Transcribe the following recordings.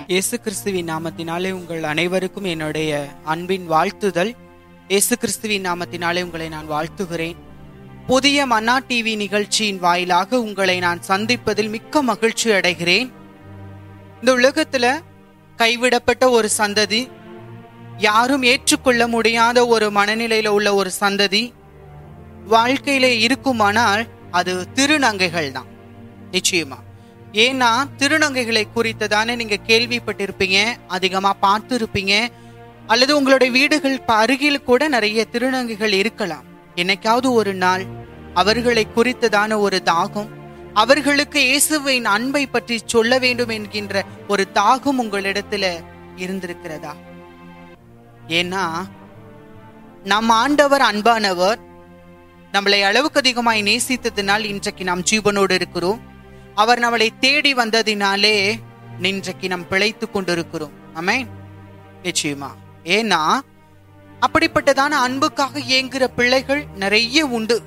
இயேசு கிறிஸ்துவின் நாமத்தினாலே உங்கள் அனைவருக்கும் என்னுடைய அன்பின் வாழ்த்துதல் இயேசு கிறிஸ்துவின் நாமத்தினாலே உங்களை நான் வாழ்த்துகிறேன் புதிய மன்னா டிவி நிகழ்ச்சியின் வாயிலாக உங்களை நான் சந்திப்பதில் மிக்க மகிழ்ச்சி அடைகிறேன் இந்த உலகத்துல கைவிடப்பட்ட ஒரு சந்ததி யாரும் ஏற்றுக்கொள்ள முடியாத ஒரு மனநிலையில உள்ள ஒரு சந்ததி வாழ்க்கையில இருக்குமானால் அது திருநங்கைகள் தான் நிச்சயமா ஏன்னா திருநங்கைகளை குறித்து தானே நீங்க கேள்விப்பட்டிருப்பீங்க அதிகமா பார்த்துருப்பீங்க அல்லது உங்களுடைய வீடுகள் அருகில் கூட நிறைய திருநங்கைகள் இருக்கலாம் என்னைக்காவது ஒரு நாள் அவர்களை குறித்ததான ஒரு தாகம் அவர்களுக்கு இயேசுவின் அன்பை பற்றி சொல்ல வேண்டும் என்கின்ற ஒரு தாகம் உங்களிடத்துல இருந்திருக்கிறதா ஏன்னா நம் ஆண்டவர் அன்பானவர் நம்மளை அளவுக்கு அதிகமாய் நேசித்ததினால் இன்றைக்கு நாம் ஜீவனோடு இருக்கிறோம் அவர் நம்மளை தேடி வந்ததினாலே இன்றைக்கு நாம் பிழைத்து கொண்டிருக்கிறோம் ஆமே நிச்சயமா ஏன்னா அப்படிப்பட்டதான அன்புக்காக ஏங்குற பிள்ளைகள் நிறைய உண்டு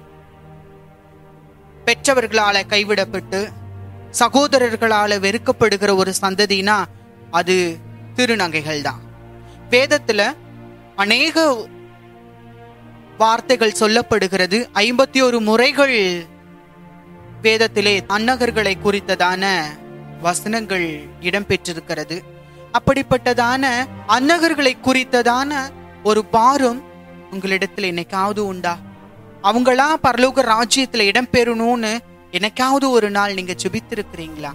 பெற்றவர்களால கைவிடப்பட்டு சகோதரர்களால வெறுக்கப்படுகிற ஒரு சந்ததினா அது திருநங்கைகள் தான் வேதத்துல அநேக வார்த்தைகள் சொல்லப்படுகிறது ஐம்பத்தி ஒரு முறைகள் வேதத்திலே அன்னகர்களை குறித்ததான வசனங்கள் இடம்பெற்றிருக்கிறது அப்படிப்பட்டதான அன்னகர்களை குறித்ததான ஒரு பாரம் உங்களிடத்துல என்னைக்காவது உண்டா அவங்களா பரலோக ராஜ்யத்துல இடம்பெறணும்னு என்னைக்காவது ஒரு நாள் நீங்க ஜெபித்திருக்கிறீங்களா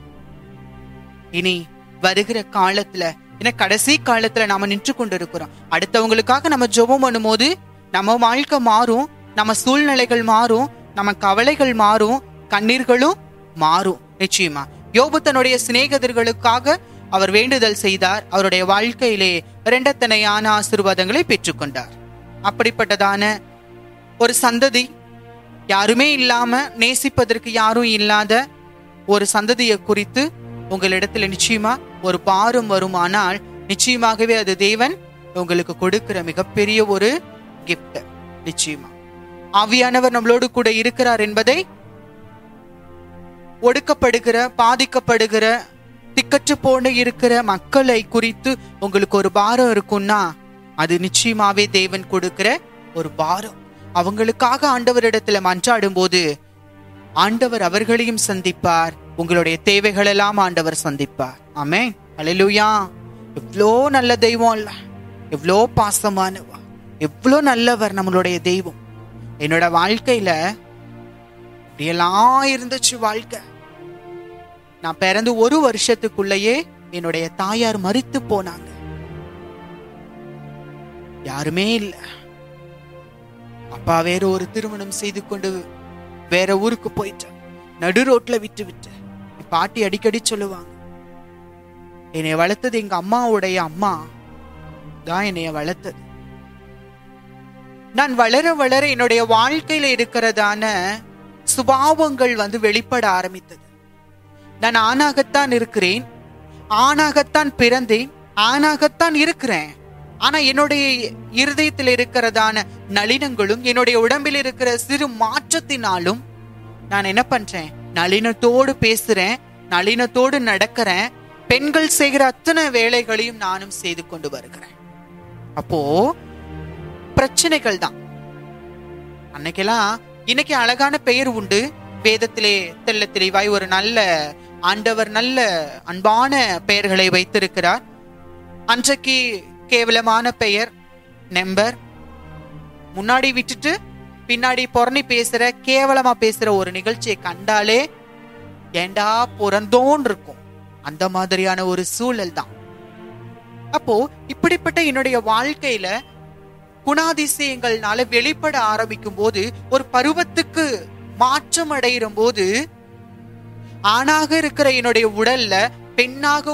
இனி வருகிற காலத்துல ஏன்னா கடைசி காலத்துல நாம நின்று கொண்டு இருக்கிறோம் அடுத்தவங்களுக்காக நம்ம ஜெபம் பண்ணும்போது நம்ம வாழ்க்கை மாறும் நம்ம சூழ்நிலைகள் மாறும் நம்ம கவலைகள் மாறும் கண்ணீர்களும் மாறும் நிச்சயமா யோபு தன்னுடைய சிநேகிதர்களுக்காக அவர் வேண்டுதல் செய்தார் அவருடைய வாழ்க்கையிலே இரண்டத்தனையான ஆசிர்வாதங்களை பெற்றுக்கொண்டார் அப்படிப்பட்டதான ஒரு சந்ததி யாருமே இல்லாம நேசிப்பதற்கு யாரும் இல்லாத ஒரு சந்ததியை குறித்து உங்களிடத்துல நிச்சயமா ஒரு பாரம் வருமானால் நிச்சயமாகவே அது தேவன் உங்களுக்கு கொடுக்கிற மிகப்பெரிய ஒரு கிஃப்ட் நிச்சயமா ஆவியானவர் நம்மளோடு கூட இருக்கிறார் என்பதை ஒடுக்கப்படுகிற பாதிக்கப்படுகிற திக்கற்று போன இருக்கிற மக்களை குறித்து உங்களுக்கு ஒரு பாரம் இருக்கும்னா அது நிச்சயமாவே தேவன் கொடுக்கிற ஒரு பாரம் அவங்களுக்காக ஆண்டவரிடத்துல மன்றாடும் போது ஆண்டவர் அவர்களையும் சந்திப்பார் உங்களுடைய தேவைகள் எல்லாம் ஆண்டவர் சந்திப்பார் ஆமே அலையிலுயா எவ்வளோ நல்ல தெய்வம் இல்ல எவ்வளோ பாசமானவா எவ்வளோ நல்லவர் நம்மளுடைய தெய்வம் என்னோட வாழ்க்கையில இப்படியெல்லாம் இருந்துச்சு வாழ்க்கை நான் பிறந்து ஒரு வருஷத்துக்குள்ளேயே என்னுடைய தாயார் மறித்து போனாங்க யாருமே இல்ல அப்பா வேற ஒரு திருமணம் செய்து கொண்டு வேற ஊருக்கு போயிட்டேன் நடு ரோட்ல விட்டு விட்டு பாட்டி அடிக்கடி சொல்லுவாங்க என்னை வளர்த்தது எங்க அம்மாவுடைய அம்மா தான் என்னைய வளர்த்தது நான் வளர வளர என்னுடைய வாழ்க்கையில இருக்கிறதான சுபாவங்கள் வந்து வெளிப்பட ஆரம்பித்தது நான் ஆணாகத்தான் இருக்கிறேன் ஆணாகத்தான் பிறந்தேன் ஆணாகத்தான் இருக்கிறேன் ஆனா என்னுடைய இருதயத்தில் இருக்கிறதான நளினங்களும் என்னுடைய உடம்பில் இருக்கிற சிறு மாற்றத்தினாலும் நான் என்ன பண்றேன் நளினத்தோடு பேசுறேன் நளினத்தோடு நடக்கிறேன் பெண்கள் செய்கிற அத்தனை வேலைகளையும் நானும் செய்து கொண்டு வருகிறேன் அப்போ பிரச்சனைகள் தான் அன்னைக்கெல்லாம் இன்னைக்கு அழகான பெயர் உண்டு வேதத்திலே தெல்ல தெளிவாய் ஒரு நல்ல ஆண்டவர் நல்ல அன்பான பெயர்களை வைத்திருக்கிறார் அன்றைக்கு கேவலமான பெயர் நம்பர் முன்னாடி விட்டுட்டு பின்னாடி பொறணி பேசுற கேவலமா பேசுற ஒரு நிகழ்ச்சியை கண்டாலே ஏண்டா பிறந்தோன் இருக்கும் அந்த மாதிரியான ஒரு சூழல் தான் அப்போ இப்படிப்பட்ட என்னுடைய வாழ்க்கையில குணாதிசயங்கள்னால வெளிப்பட ஆரம்பிக்கும் போது ஒரு பருவத்துக்கு மாற்றம் அடைகிற போது ஆணாக இருக்கிற என்னுடைய உடல்ல பெண்ணாக